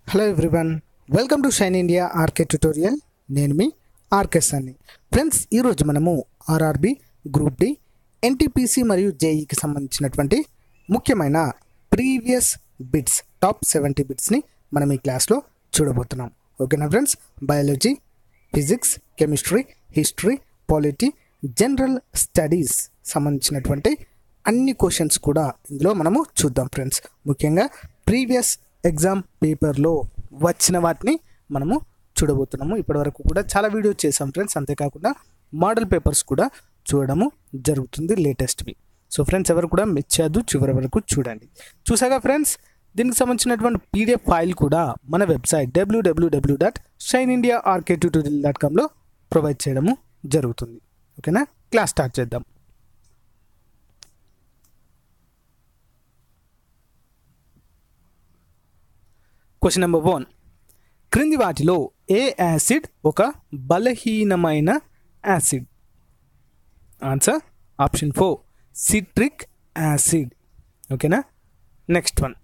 hello everyone welcome to Shine India RK tutorial నేను మీ RK సన్ని friends ఈరోజు మనము ఆర్ఆర్బి గ్రూప్ డి ఎన్టీపీసీ మరియు జేఈకి సంబంధించినటువంటి ముఖ్యమైన ప్రీవియస్ బిట్స్ టాప్ సెవెంటీ బిట్స్ని మనం ఈ క్లాస్లో చూడబోతున్నాం ఓకేనా friends biology physics chemistry history polity general studies సంబంధించినటువంటి అన్ని క్వశ్చన్స్ కూడా ఇందులో మనము చూద్దాం ఫ్రెండ్స్ ముఖ్యంగా ప్రీవియస్ ఎగ్జామ్ పేపర్లో వచ్చిన వాటిని మనము చూడబోతున్నాము ఇప్పటివరకు కూడా చాలా వీడియో చేసాం ఫ్రెండ్స్ అంతేకాకుండా మోడల్ పేపర్స్ కూడా చూడడము జరుగుతుంది లేటెస్ట్వి సో ఫ్రెండ్స్ ఎవరు కూడా మెచ్చాదు చివరి వరకు చూడండి చూసాగా ఫ్రెండ్స్ దీనికి సంబంధించినటువంటి పీడిఎఫ్ ఫైల్ కూడా మన website WWW dot Shine India RK tutorial dot కామ్లో ప్రొవైడ్ చేయడము జరుగుతుంది ఓకేనా క్లాస్ స్టార్ట్ చేద్దాం క్వశ్చన్ నెంబర్ వన్ క్రింది వాటిలో ఏ యాసిడ్ ఒక బలహీనమైన acid answer option four citric acid ఓకేనా నెక్స్ట్ వన్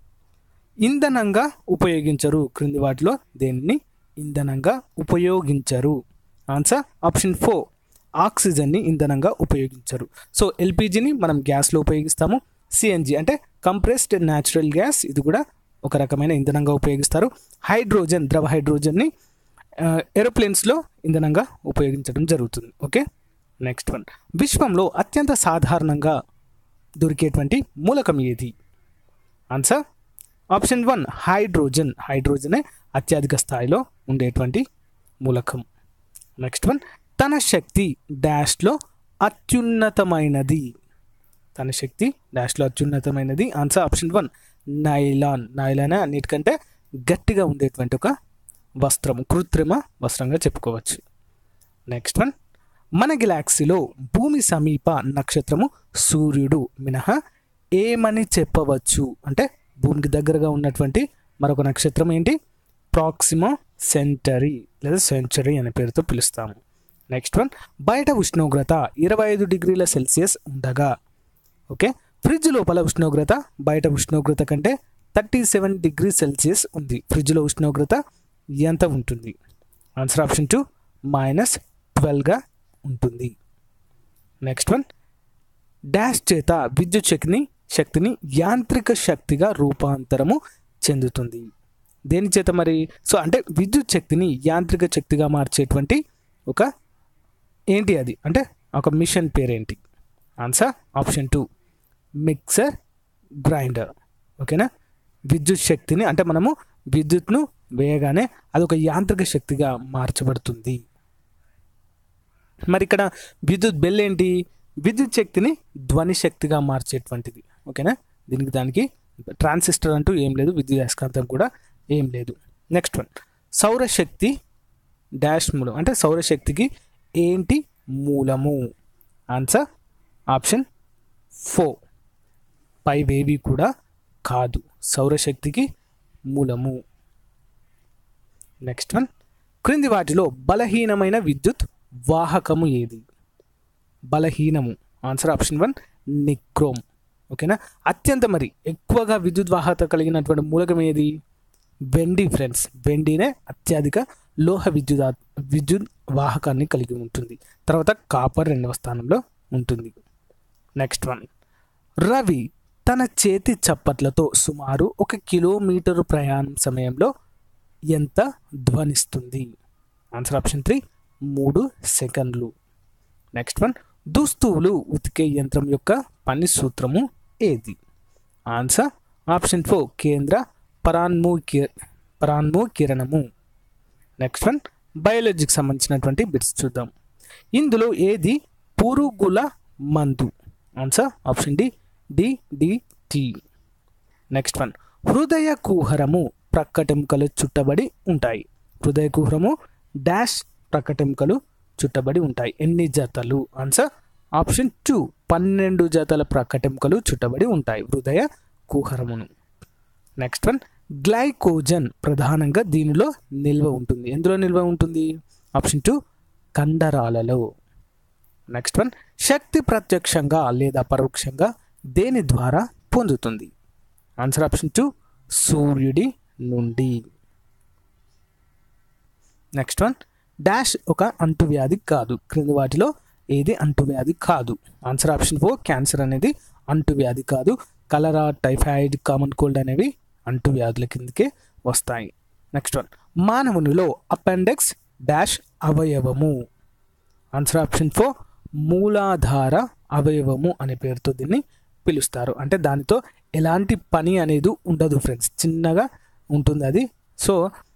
ఇంధనంగా ఉపయోగించరు క్రింది వాటిలో దేనిని ఇంధనంగా ఉపయోగించరు ఆన్సర్ ఆప్షన్ ఫోర్ ఆక్సిజన్ని ఇంధనంగా ఉపయోగించరు సో ఎల్పిజిని మనం గ్యాస్లో ఉపయోగిస్తాము సిఎన్జి అంటే కంప్రెస్డ్ న్యాచురల్ గ్యాస్ ఇది కూడా ఒక రకమైన ఇంధనంగా ఉపయోగిస్తారు హైడ్రోజన్ ద్రవ హైడ్రోజన్ని ఏరోప్లేన్స్లో ఇంధనంగా ఉపయోగించడం జరుగుతుంది ఓకే నెక్స్ట్ వన్ విశ్వంలో అత్యంత సాధారణంగా దొరికేటువంటి మూలకం ఏది ఆన్సర్ ఆప్షన్ వన్ హైడ్రోజన్ హైడ్రోజనే అత్యధిక స్థాయిలో ఉండేటువంటి మూలకం నెక్స్ట్ వన్ తన శక్తి డాష్లో అత్యున్నతమైనది తన శక్తి డాష్లో అత్యున్నతమైనది answer option one nylon nylon అన్నిటికంటే గట్టిగా ఉండేటువంటి ఒక వస్త్రము కృత్రిమ వస్త్రంగా చెప్పుకోవచ్చు నెక్స్ట్ వన్ మన గెలాక్సీలో భూమి సమీప నక్షత్రము సూర్యుడు మినహా ఏమని చెప్పవచ్చు అంటే భూమికి దగ్గరగా ఉన్నటువంటి మరొక నక్షత్రం ఏంటి ప్రాక్సిమా సెంటరీ లేదా సెంచరీ అనే పేరుతో పిలుస్తాము నెక్స్ట్ వన్ బయట ఉష్ణోగ్రత ఇరవై ఐదు డిగ్రీల సెల్సియస్ ఉండగా ఓకే ఫ్రిడ్జ్ లోపల ఉష్ణోగ్రత బయట ఉష్ణోగ్రత కంటే థర్టీ సెవెన్ డిగ్రీ సెల్సియస్ ఉంది ఫ్రిడ్జ్లో ఉష్ణోగ్రత ఎంత ఉంటుంది ఆన్సర్ ఆప్షన్ టూ మైనస్ ట్వెల్వ్గా ఉంటుంది నెక్స్ట్ వన్ డాష్ చేత విద్యుత్ శక్తిని శక్తిని యాంత్రిక శక్తిగా రూపాంతరము చెందుతుంది దేని చేత మరి సో అంటే విద్యుత్ శక్తిని యాంత్రిక శక్తిగా మార్చేటువంటి ఒక ఏంటి అది అంటే ఒక మిషన్ పేరేంటి answer option two mixer grinder ఓకేనా విద్యుత్ శక్తిని అంటే మనము విద్యుత్ను వేయగానే అది ఒక యాంత్రిక శక్తిగా మార్చబడుతుంది మరి ఇక్కడ విద్యుత్ బెల్ ఏంటి విద్యుత్ శక్తిని ధ్వని శక్తిగా మార్చేటువంటిది ఓకేనా దీనికి దానికి ట్రాన్సిస్టర్ అంటూ ఏం లేదు విద్యుత్ అయస్కాంతం కూడా ఏం లేదు నెక్స్ట్ వన్ సౌరశక్తి డాష్ మూలం అంటే సౌరశక్తికి ఏంటి మూలము ఆన్సర్ ఆప్షన్ ఫోర్ పైవేవి కూడా కాదు సౌరశక్తికి మూలము నెక్స్ట్ వన్ క్రింది వాటిలో బలహీనమైన విద్యుత్ వాహకము ఏది బలహీనము ఆన్సర్ ఆప్షన్ వన్ నిక్రోమ్ ఓకేనా అత్యంత మరి ఎక్కువగా విద్యుత్ వాహకత కలిగినటువంటి మూలకం ఏది వెండి ఫ్రెండ్స్ వెండినే అత్యధిక లోహ విద్యుత్ విద్యుత్ వాహకాన్ని కలిగి ఉంటుంది తర్వాత కాపర్ రెండవ స్థానంలో ఉంటుంది నెక్స్ట్ వన్ రవి తన చేతి చప్పట్లతో సుమారు ఒక కిలోమీటరు ప్రయాణం సమయంలో ఎంత ధ్వనిస్తుంది ఆన్సర్ ఆప్షన్ త్రీ మూడు సెకండ్లు నెక్స్ట్ వన్ దుస్తువులు ఉతికే యంత్రం యొక్క పని సూత్రము ఏది ఆన్సర్ ఆప్షన్ ఫోర్ కేంద్ర పరాన్ము పరాన్ము కిరణము నెక్స్ట్ వన్ బయాలజీకి సంబంధించినటువంటి బిట్స్ చూద్దాం ఇందులో ఏది పురుగుల మందు answer option D DDT next one హృదయ కుహరము ప్రక్కటెముకలు చుట్టబడి ఉంటాయి హృదయ కుహరము డాష్ ప్రక్కటెముకలు చుట్టబడి ఉంటాయి ఎన్ని జతలు ఆన్సర్ ఆప్షన్ టూ పన్నెండు జతల ప్రక్కటెముకలు చుట్టబడి ఉంటాయి హృదయ కుహరమును నెక్స్ట్ వన్ గ్లైకోజన్ ప్రధానంగా దీనిలో నిల్వ ఉంటుంది ఎందులో నిల్వ ఉంటుంది ఆప్షన్ టూ కండరాలలో నెక్స్ట్ వన్ శక్తి ప్రత్యక్షంగా లేదా పరోక్షంగా దేని ద్వారా పొందుతుంది ఆన్సర్ ఆప్షన్ టూ సూర్యుడి నుండి నెక్స్ట్ వన్ డాష్ ఒక అంటువ్యాధి కాదు క్రింది వాటిలో ఏది అంటువ్యాధి కాదు ఆన్సర్ ఆప్షన్ ఫోర్ క్యాన్సర్ అనేది అంటువ్యాధి కాదు కలరా టైఫాయిడ్ కామన్ కోల్డ్ అనేవి అంటువ్యాధుల కిందకే వస్తాయి నెక్స్ట్ వన్ మానవునిలో అపెండెక్స్ డాష్ అవయవము ఆన్సర్ ఆప్షన్ ఫోర్ మూలాధార అవయవము అనే పేరుతో దీన్ని పిలుస్తారు అంటే దానితో ఎలాంటి పని అనేది ఉండదు ఫ్రెండ్స్ చిన్నగా ఉంటుంది అది సో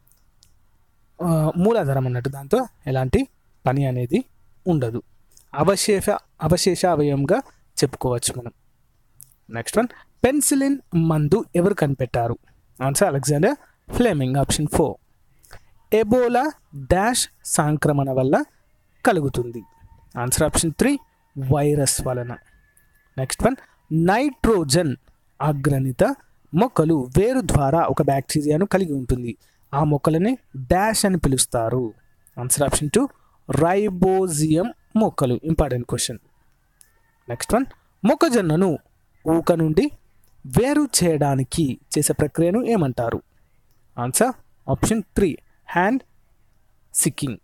ఆ, మూలాధారం అన్నట్టు దాంతో ఎలాంటి పని అనేది ఉండదు అవశేష అవశేష అవయవంగా చెప్పుకోవచ్చు మనం నెక్స్ట్ వన్ పెన్సిలిన్ మందు ఎవరు కనిపెట్టారు answer Alexander Fleming option four Ebola dash సంక్రమణ వల్ల కలుగుతుంది ఆన్సర్ ఆప్షన్ త్రీ వైరస్ వలన నెక్స్ట్ వన్ నైట్రోజన్ అగ్రనిత మొక్కలు వేరు ద్వారా ఒక బ్యాక్టీరియాను కలిగి ఉంటుంది ఆ మొక్కలని డాష్ అని పిలుస్తారు ఆన్సర్ ఆప్షన్ టూ రైబోజియం మొక్కలు ఇంపార్టెంట్ క్వశ్చన్ నెక్స్ట్ వన్ మొక్కజొన్నను ఊక నుండి వేరు చేయడానికి చేసే ప్రక్రియను ఏమంటారు answer option three hand shucking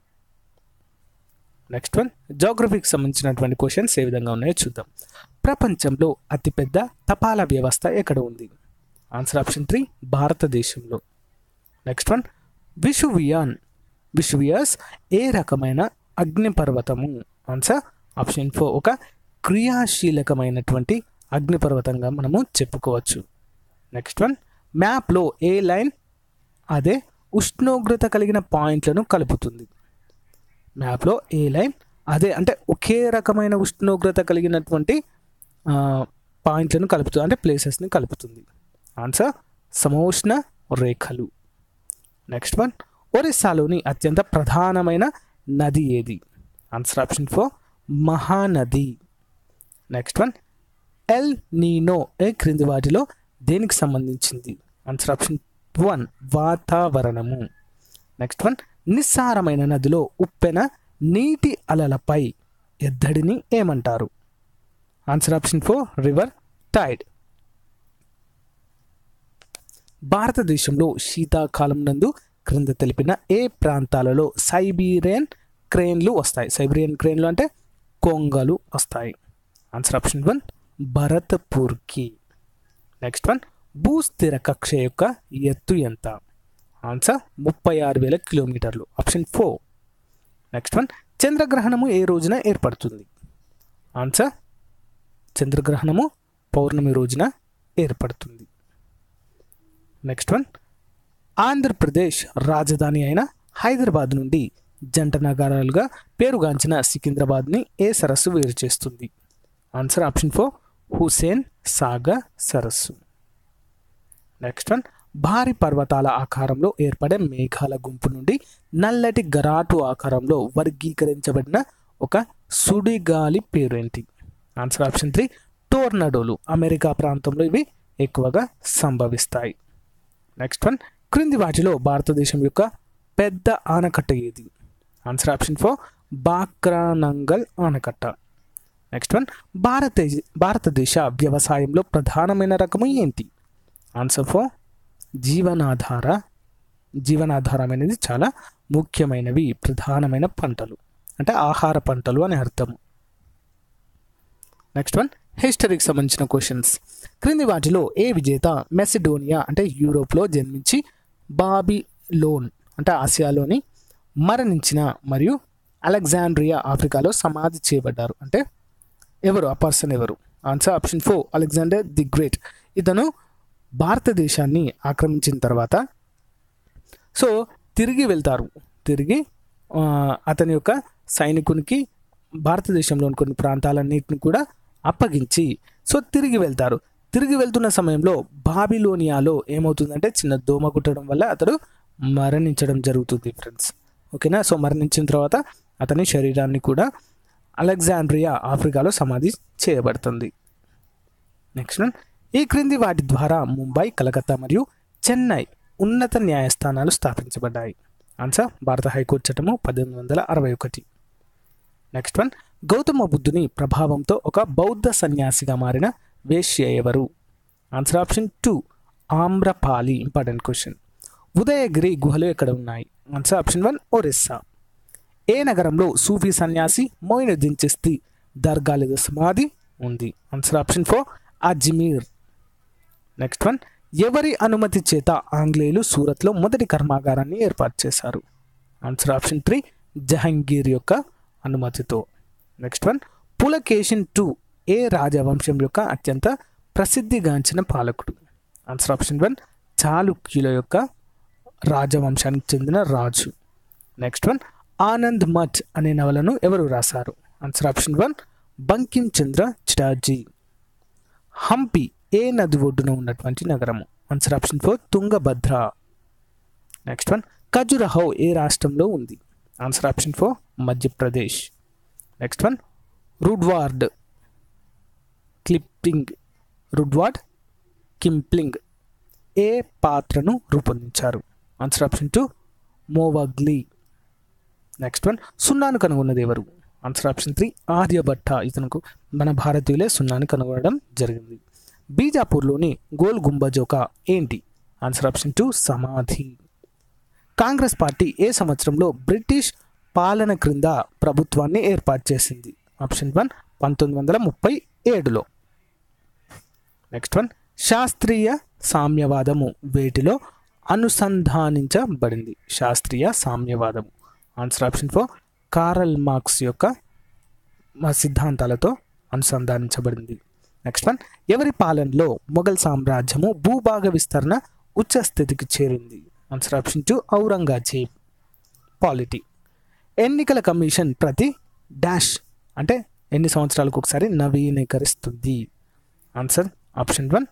next one జాగ్రఫీకి సంబంధించినటువంటి క్వశ్చన్స్ ఏ విధంగా ఉన్నాయో చూద్దాం ప్రపంచంలో అతిపెద్ద తపాలా వ్యవస్థ ఎక్కడ ఉంది ఆన్సర్ ఆప్షన్ త్రీ భారతదేశంలో నెక్స్ట్ వన్ విషువియాన్ విషువియస్ ఏ రకమైన అగ్నిపర్వతము ఆన్సర్ ఆప్షన్ ఫోర్ ఒక క్రియాశీలకమైనటువంటి అగ్నిపర్వతంగా మనము చెప్పుకోవచ్చు నెక్స్ట్ వన్ మ్యాప్లో ఏ లైన్ అదే ఉష్ణోగ్రత కలిగిన పాయింట్లను కలుపుతుంది మ్యాప్లో ఏ లైన్ అదే అంటే ఒకే రకమైన ఉష్ణోగ్రత కలిగినటువంటి ఆ, పాయింట్లను కలుపుతుంది అంటే ప్లేసెస్ని కలుపుతుంది ఆన్సర్ సమోష్ణ రేఖలు నెక్స్ట్ వన్ ఒరిస్సాలోని అత్యంత ప్రధానమైన నది ఏది answer option four Mahanadi next one El Nino ఏ క్రింది వాటిలో దేనికి సంబంధించింది ఆన్సర్ ఆప్షన్ వన్ వాతావరణము నెక్స్ట్ వన్ నిస్సారమైన నదిలో ఉప్పెన నీటి అలలపై ఎద్దడిని ఏమంటారు answer option four river tide భారతదేశంలో శీతాకాలం నందు క్రింద తెలిపిన ఏ ప్రాంతాలలో సైబీరియన్ క్రేన్లు వస్తాయి సైబీరియన్ క్రేన్లు అంటే కొంగలు వస్తాయి ఆన్సర్ ఆప్షన్ వన్ భరత్పూర్కి నెక్స్ట్ వన్ భూస్థిర కక్ష యొక్క ఎత్తు ఎంత ఆన్సర్ ముప్పై ఆరు వేల కిలోమీటర్లు ఆప్షన్ ఫోర్ నెక్స్ట్ వన్ చంద్రగ్రహణము ఏ రోజున ఏర్పడుతుంది ఆన్సర్ చంద్రగ్రహణము పౌర్ణమి రోజున ఏర్పడుతుంది నెక్స్ట్ వన్ ఆంధ్రప్రదేశ్ రాజధాని అయిన హైదరాబాద్ నుండి జంట నగరాలుగా పేరుగాంచిన సికింద్రాబాద్ని ఏ సరస్సు వేరు చేస్తుంది answer option four Hussain Sagar సరస్సు నెక్స్ట్ వన్ భారీ పర్వతాల ఆకారంలో ఏర్పడే మేఘాల గుంపు నుండి నల్లటి గరాటు ఆకారంలో వర్గీకరించబడిన ఒక సుడిగాలి పేరు ఏంటి ఆన్సర్ ఆప్షన్ త్రీ టోర్నడోలు అమెరికా ప్రాంతంలో ఇవి ఎక్కువగా సంభవిస్తాయి నెక్స్ట్ వన్ క్రింది వాటిలో భారతదేశం యొక్క పెద్ద ఆనకట్ట ఏది ఆన్సర్ ఆప్షన్ ఫోర్ బాక్రానంగల్ ఆనకట్ట నెక్స్ట్ వన్ భారతదేశ భారతదేశ వ్యవసాయంలో ప్రధానమైన రకము ఏంటి ఆన్సర్ ఫోర్ జీవనాధార జీవనాధారం అనేది చాలా ముఖ్యమైనవి ప్రధానమైన పంటలు అంటే ఆహార పంటలు అని అర్థం నెక్స్ట్ వన్ హిస్టరీకి సంబంధించిన క్వశ్చన్స్ క్రింది వాటిలో ఏ విజేత మెసిడోనియా అంటే యూరోప్లో జన్మించి బాబిలోన్ అంటే ఆసియాలోని మరణించిన మరియు అలెగ్జాండ్రియా ఆఫ్రికాలో సమాధి చేయబడ్డారు అంటే ఎవరు ఆ పర్సన్ ఎవరు answer option four Alexander the great ఇతను భారతదేశాన్ని ఆక్రమించిన తర్వాత సో తిరిగి వెళ్తారు తిరిగి ఆ, అతని యొక్క సైనికునికి భారతదేశంలోని కొన్ని ప్రాంతాలన్నింటిని కూడా అప్పగించి సో తిరిగి వెళ్తారు తిరిగి వెళ్తున్న సమయంలో బాబిలోనియాలో ఏమవుతుందంటే చిన్న దోమ కుట్టడం వల్ల అతడు మరణించడం జరుగుతుంది ఫ్రెండ్స్ ఓకేనా సో మరణించిన తర్వాత అతని శరీరాన్ని కూడా అలెగ్జాండ్రియా ఆఫ్రికాలో సమాధి చేయబడుతుంది నెక్స్ట్ వన్ ఈ క్రింది వాటి ద్వారా ముంబై కలకత్తా మరియు చెన్నై ఉన్నత న్యాయస్థానాలు స్థాపించబడ్డాయి ఆన్సర్ భారత హైకోర్టు చట్టము పద్దెనిమిది వందల అరవై ఒకటి నెక్స్ట్ వన్ గౌతమ బుద్ధుని ప్రభావంతో ఒక బౌద్ధ సన్యాసిగా మారిన వేశ్య ఎవరు answer option two Amrapali important question Udayagiri గుహలు ఎక్కడ ఉన్నాయి ఆన్సర్ ఆప్షన్ వన్ ఒరిస్సా ఏ నగరంలో సూఫీ సన్యాసి మొయినుద్దీన్ చిస్తి దర్గా లేదా సమాధి ఉంది answer option four Ajmer next one ఎవరి అనుమతి చేత ఆంగ్లేయులు సూరత్లో మొదటి కర్మాగారాన్ని ఏర్పాటు చేశారు ఆన్సర్ ఆప్షన్ త్రీ జహంగీర్ యొక్క అనుమతితో నెక్స్ట్ వన్ పులకేశిన్ టూ ఏ రాజవంశం యొక్క అత్యంత ప్రసిద్ధిగాంచిన పాలకుడు ఆన్సర్ ఆప్షన్ వన్ చాళుక్యుల యొక్క రాజవంశానికి చెందిన రాజు నెక్స్ట్ వన్ ఆనంద్ మఠ్ అనే నవలను ఎవరు రాశారు answer option one Bankim Chandra Chatterjee Hampi ఏ నది ఒడ్డున ఉన్నటువంటి నగరము answer option four Tungabhadra next one Khajuraho ఏ రాష్ట్రంలో ఉంది answer option four Madhya Pradesh next one Rudyard Kipling Rudyard Kipling ఏ పాత్రను రూపొందించారు answer option two Mowgli next one సున్నాను కనుగొన్నది ఎవరు ఆన్సర్ ఆప్షన్ త్రీ ఆర్యభట్ట ఇతనుకు మన భారతీయులే సున్నాను కనుగొనడం జరిగింది బీజాపూర్లోని గోల్ గుంబజ్ ఒక ఏంటి ఆన్సర్ ఆప్షన్ టూ సమాధి కాంగ్రెస్ పార్టీ ఏ సంవత్సరంలో బ్రిటిష్ పాలన క్రింద ప్రభుత్వాన్ని ఏర్పాటు చేసింది ఆప్షన్ వన్ పంతొమ్మిది వందల ముప్పై ఏడులో నెక్స్ట్ వన్ శాస్త్రీయ సామ్యవాదము వేటిలో అనుసంధానించబడింది శాస్త్రీయ సామ్యవాదము answer option four Karl Marx యొక్క మా సిద్ధాంతాలతో అనుసంధానించబడింది నెక్స్ట్ వన్ ఎవరి పాలనలో మొఘల్ సామ్రాజ్యము భూభాగ విస్తరణ ఉచ్చ స్థితికి చేరింది answer option two Aurangzeb polity ఎన్నికల కమిషన్ ప్రతి డాష్ అంటే ఎన్ని సంవత్సరాలకు ఒకసారి నవీకరిస్తుంది answer option one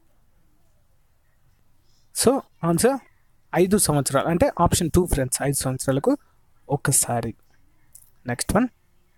so answer ఐదు సంవత్సరాలు అంటే ఆప్షన్ టూ ఫ్రెండ్స్ ఐదు సంవత్సరాలకు ఒక్కసారి నెక్స్ట్ వన్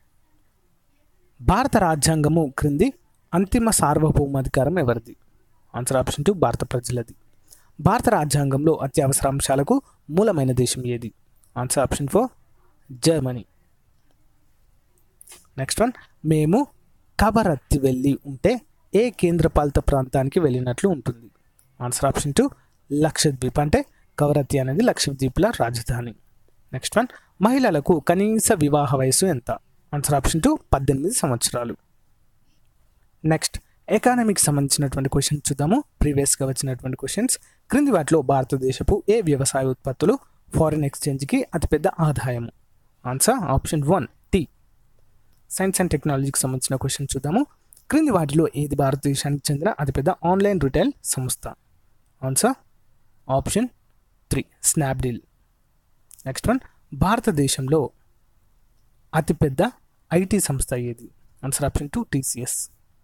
భారత రాజ్యాంగము క్రింది అంతిమ సార్వభౌమాధికారం ఎవరిది ఆన్సర్ ఆప్షన్ టూ భారత ప్రజలది భారత రాజ్యాంగంలో అత్యవసర అంశాలకు మూలమైన దేశం ఏది answer option four Germany next one మేము కబరత్తి వెళ్ళి ఉంటే ఏ కేంద్రపాలిత ప్రాంతానికి వెళ్ళినట్లు ఉంటుంది ఆన్సర్ ఆప్షన్ టూ లక్షద్వీప్ అంటే కవరత్తి అనేది లక్షద్వీప్ల రాజధాని నెక్స్ట్ వన్ మహిళలకు కనీస వివాహ వయసు ఎంత ఆన్సర్ ఆప్షన్ టూ పద్దెనిమిది సంవత్సరాలు నెక్స్ట్ ఎకానమీకి సంబంధించినటువంటి క్వశ్చన్స్ చూద్దాము ప్రీవియస్గా వచ్చినటువంటి క్వశ్చన్స్ క్రింది వాటిలో భారతదేశపు ఏ వ్యవసాయ ఉత్పత్తులు ఫారిన్ ఎక్స్చేంజ్కి అతిపెద్ద ఆదాయము answer option one tea science and టెక్నాలజీకి సంబంధించిన క్వశ్చన్ చూద్దాము క్రింది వాటిలో ఏది భారతదేశానికి చెందిన అతిపెద్ద ఆన్లైన్ రిటైల్ సంస్థ answer option three Snapdeal next one భారతదేశంలో అతిపెద్ద ఐటీ సంస్థ ఏది ఆన్సర్ ఆప్షన్ టూ టీసీఎస్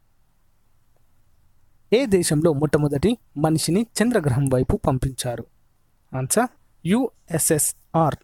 ఏ దేశంలో మొట్టమొదటి మనిషిని చంద్రగ్రహం వైపు పంపించారు answer USSR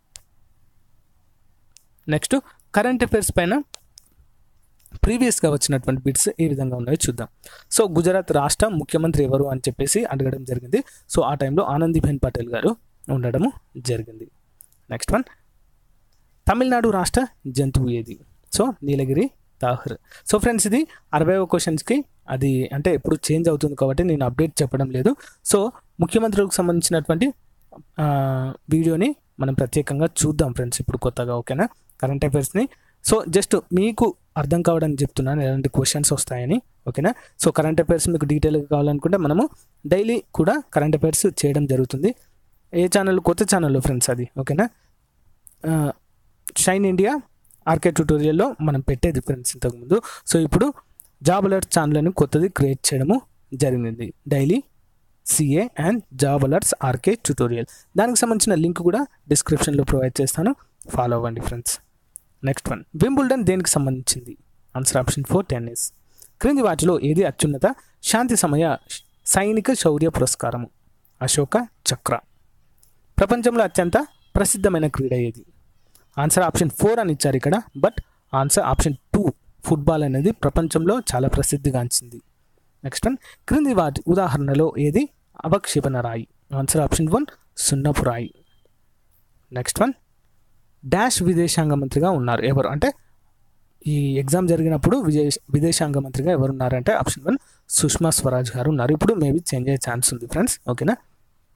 next current affairs పైన ప్రీవియస్గా వచ్చినటువంటి బిట్స్ ఏ విధంగా ఉన్నాయో చూద్దాం సో గుజరాత్ రాష్ట్ర ముఖ్యమంత్రి ఎవరు అని చెప్పేసి అడగడం జరిగింది సో ఆ టైంలో ఆనందీబెన్ పటేల్ గారు ఉండడము జరిగింది నెక్స్ట్ వన్ తమిళనాడు రాష్ట్ర జంతువు ఏది so Nilgiri tahr so friends ఇది అరవై క్వశ్చన్స్కి అది అంటే ఎప్పుడు చేంజ్ అవుతుంది కాబట్టి నేను అప్డేట్ చెప్పడం లేదు సో ముఖ్యమంత్రులకు సంబంధించినటువంటి ఆ, వీడియోని మనం ప్రత్యేకంగా చూద్దాం ఫ్రెండ్స్ ఇప్పుడు కొత్తగా ఓకేనా కరెంట్ అఫైర్స్ని సో జస్ట్ మీకు అర్థం కావడానికి చెప్తున్నాను ఎలాంటి క్వశ్చన్స్ వస్తాయని ఓకేనా సో కరెంట్ అఫైర్స్ మీకు డీటెయిల్గా కావాలనుకుంటే మనము డైలీ కూడా కరెంట్ అఫైర్స్ చేయడం జరుగుతుంది ఏ ఛానల్ కొత్త ఛానల్లో ఫ్రెండ్స్ అది ఓకేనా ఆ, షైన్ ఇండియా ఆర్కే ట్యూటోరియల్లో మనం పెట్టేది ఫ్రెండ్స్ ఇంతకుముందు సో ఇప్పుడు జాబ్ అలర్ట్ ఛానల్ అని కొత్తది క్రియేట్ చేయడము జరిగింది daily CA and job alerts RK tutorial దానికి సంబంధించిన లింక్ కూడా డిస్క్రిప్షన్లో ప్రొవైడ్ చేస్తాను ఫాలో అవ్వండి ఫ్రెండ్స్ నెక్స్ట్ వన్ వింబుల్డన్ దేనికి సంబంధించింది ఆన్సర్ ఆప్షన్ ఫోర్ టెన్నిస్ క్రింది వాటిలో ఏది అత్యున్నత శాంతి సమయ సైనిక శౌర్య పురస్కారము అశోక చక్ర ప్రపంచంలో అత్యంత ప్రసిద్ధమైన క్రీడ ఏది ఆన్సర్ ఆప్షన్ ఫోర్ అని ఇచ్చారు ఇక్కడ but answer option two football అనేది ప్రపంచంలో చాలా ప్రసిద్ధిగాంచింది నెక్స్ట్ వన్ క్రింది వాటి ఉదాహరణలో ఏది అవక్షేపణ రాయి ఆన్సర్ ఆప్షన్ వన్ సున్నపు రాయి నెక్స్ట్ వన్ డాష్ విదేశాంగ మంత్రిగా ఉన్నారు ఎవరు అంటే ఈ ఎగ్జామ్ జరిగినప్పుడు విదేశ విదేశాంగ మంత్రిగా ఎవరు ఉన్నారంటే ఆప్షన్ వన్ సుష్మా స్వరాజ్ గారు ఉన్నారు ఇప్పుడు మేబీ చేంజ్ అయ్యే ఛాన్స్ ఉంది ఫ్రెండ్స్ ఓకేనా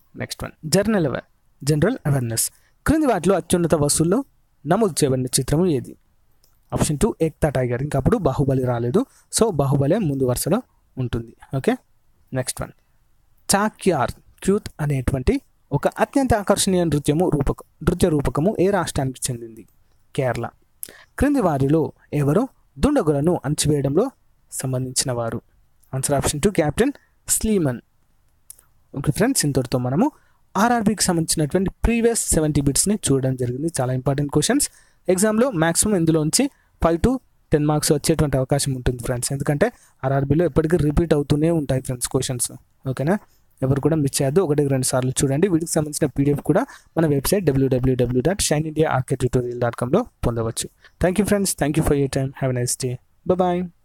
next one journal aware general awareness క్రింది వాటిలో అత్యున్నత వసూల్లో నమోదు చేయబడిన చిత్రము ఏది ఆప్షన్ టూ ఏక్తా టైగర్ ఇంకా అప్పుడు బాహుబలి రాలేదు సో బాహుబలి ముందు వరుసలో ఉంటుంది okay next one Chakyar Koothu అనేటువంటి ఒక అత్యంత ఆకర్షణీయ నృత్యము రూపకం నృత్య రూపకము ఏ రాష్ట్రానికి చెందింది కేరళ క్రింది వారిలో ఎవరు దుండగులను అణచివేయడంలో సంబంధించిన వారు answer option two captain Sleeman okay friends ఇంతటితో మనము ఆర్ఆర్బీకి సంబంధించినటువంటి ప్రీవియస్ సెవెంటీ బిట్స్ని చూడడం జరిగింది చాలా ఇంపార్టెంట్ క్వశ్చన్స్ ఎగ్జామ్లో మ్యాక్సిమం ఇందులోంచి ఫైవ్ టు టెన్ మార్క్స్ వచ్చేటువంటి అవకాశం ఉంటుంది ఫ్రెండ్స్ ఎందుకంటే ఆర్ఆర్బీలో ఎప్పటికీ రిపీట్ అవుతూనే ఉంటాయి ఫ్రెండ్స్ క్వశ్చన్స్ ఓకేనా ఎవరు కూడా మిస్ చేయొద్దు ఒకటి రెండు సార్లు చూడండి వీటికి సంబంధించిన పీడిఎఫ్ కూడా మన website WWW dot Shine India RK tutorial dot కామ్లో పొందవచ్చు thank you friends thank you for your time have nice day bye